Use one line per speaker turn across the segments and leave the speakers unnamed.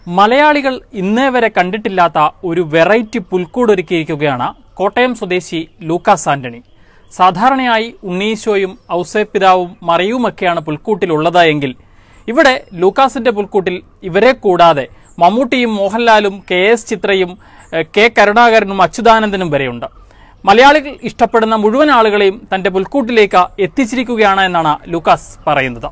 മലയാളികൾ ഇന്നേ വരെ കണ്ടിട്ടില്ലാത്ത ഒരു വെറൈറ്റി പുൽക്കൂട് ഒരുക്കിയിരിക്കുകയാണ് കോട്ടയം സ്വദേശി ലൂക്കാസ് ആന്റണി സാധാരണയായി ഉണ്ണീശോയും ഔസേപ്പിതാവും മറിയുമൊക്കെയാണ് പുൽക്കൂട്ടിലുള്ളത് എങ്കിൽ ഇവിടെ ലൂക്കാസിന്റെ പുൽക്കൂട്ടിൽ ഇവരെ കൂടാതെ മമ്മൂട്ടിയും മോഹൻലാലും കെ എസ് ചിത്രയും എഹ്, കെ കരുണാകരനും അച്യുതാനന്ദനും വരെയുണ്ട് മലയാളികൾ ഇഷ്ടപ്പെടുന്ന മുഴുവൻ ആളുകളെയും തന്റെ പുൽക്കൂട്ടിലേക്ക് എത്തിച്ചിരിക്കുകയാണ് എന്നാണ് ലൂക്കാസ് പറയുന്നത്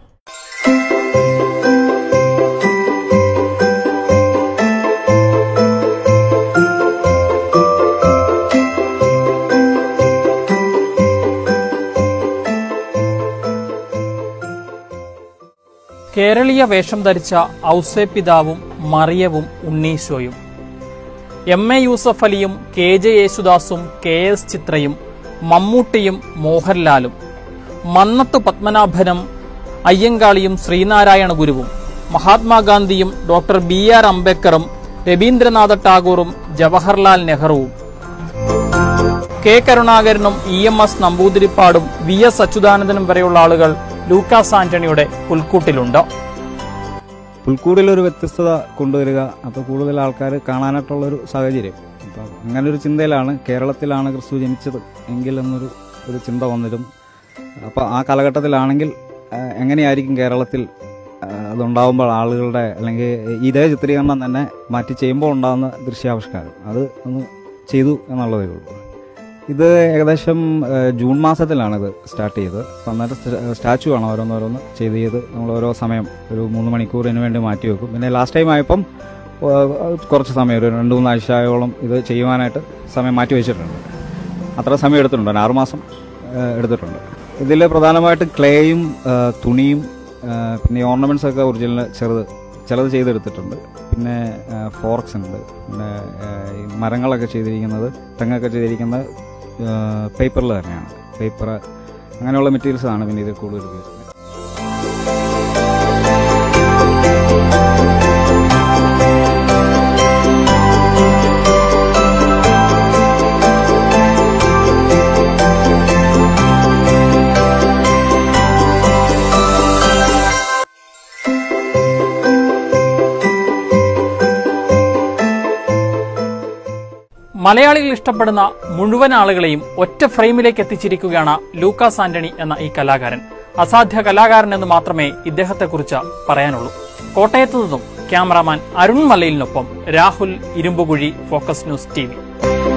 കേരളീയ വേഷം ധരിച്ച ഔസേപ്പിതാവും മറിയവും ഉണ്ണീശോയും എം എ യൂസഫ് അലിയും കെ ജെ യേശുദാസും കെ എസ് ചിത്രയും മമ്മൂട്ടിയും മോഹൻലാലും മന്നത്ത് പത്മനാഭനും അയ്യങ്കാളിയും ശ്രീനാരായണ ഗുരുവും മഹാത്മാഗാന്ധിയും ഡോക്ടർ ബി ആർ അംബേദ്കറും രവീന്ദ്രനാഥ ടാഗോറും ജവഹർലാൽ നെഹ്റുവും കെ കരുണാകരനും ഇ എം എസ് നമ്പൂതിരിപ്പാടും വി എസ് അച്യുതാനന്ദനും വരെയുള്ള ആളുകൾ ലൂക്കാസ് ആന്റണിയുടെ പുൽക്കൂട്ടിലുണ്ട്
പുൽക്കൂടിലൊരു വ്യത്യസ്തത കൊണ്ടുവരിക അപ്പോൾ കൂടുതൽ ആൾക്കാർ കാണാനായിട്ടുള്ളൊരു സാഹചര്യം അപ്പം അങ്ങനെ ഒരു ചിന്തയിലാണ് കേരളത്തിലാണ് ക്രിസ്തു ജനിച്ചത് എങ്കിൽ എന്നൊരു ഒരു ചിന്ത വന്നിരുന്നു അപ്പോൾ ആ കാലഘട്ടത്തിലാണെങ്കിൽ ആ, എങ്ങനെയായിരിക്കും കേരളത്തിൽ ആ, അതുണ്ടാവുമ്പോൾ ആളുകളുടെ അല്ലെങ്കിൽ ഇതേ ചിത്രീകരണം തന്നെ മാറ്റി ചെയ്യുമ്പോൾ ഉണ്ടാകുന്ന ദൃശ്യാവിഷ്കാരം അത് ഒന്ന് ചെയ്തു എന്നുള്ളതേ ഉള്ളൂ ഇത് ഏകദേശം ആ, ജൂൺ മാസത്തിലാണ് ഇത് സ്റ്റാർട്ട് ചെയ്തത് അപ്പം അന്നേരം സ്റ്റാച്ചു ആണ് ഓരോന്നോരോന്ന് ചെയ്ത് ചെയ്ത് നമ്മൾ ഓരോ സമയം ഒരു മൂന്ന് മണിക്കൂറിന് വേണ്ടി മാറ്റി വെക്കും പിന്നെ ലാസ്റ്റ് ടൈം ആയപ്പം ആ, കുറച്ച് സമയം ഒരു രണ്ട് മൂന്നാഴ്ചയോളം ഇത് ചെയ്യുവാനായിട്ട് സമയം മാറ്റി വെച്ചിട്ടുണ്ട് അത്ര സമയം എടുത്തിട്ടുണ്ട് ഒരു ആറുമാസം ആ, എടുത്തിട്ടുണ്ട് ഇതിൽ പ്രധാനമായിട്ട് ക്ലേയും ആ, തുണിയും ആ, പിന്നെ ഓർണമെന്റ്സ് ഒക്കെ ഒറിജിനൽ ചെറുത് ചിലത് ചെയ്തെടുത്തിട്ടുണ്ട് പിന്നെ ഫോർക്സ് ഉണ്ട് പിന്നെ ആ, ഈ മരങ്ങളൊക്കെ ചെയ്തിരിക്കുന്നത് തെങ്ങൊക്കെ ചെയ്തിരിക്കുന്നത് പേപ്പറിൽ തന്നെയാണ് പേപ്പർ അങ്ങനെയുള്ള മെറ്റീരിയൽസ് ആണ് പിന്നെ ഇതിൽ കൂടുതൽ ഉപയോഗിക്കുന്നത്
മലയാളികൾ ഇഷ്ടപ്പെടുന്ന മുഴുവൻ ആളുകളെയും ഒറ്റ ഫ്രെയിമിലേക്ക് എത്തിച്ചിരിക്കുകയാണ് ലൂക്കാസ് ആന്റണി എന്ന ഈ കലാകാരൻ അസാധ്യ കലാകാരൻ എന്ന് മാത്രമേ ഇദ്ദേഹത്തെക്കുറിച്ച് പറയാനുള്ളൂ കോട്ടയത്തു നിന്നും ക്യാമറാമാൻ അരുൺ മലയിലിനൊപ്പം Rahul Irumbukuzhi focus news T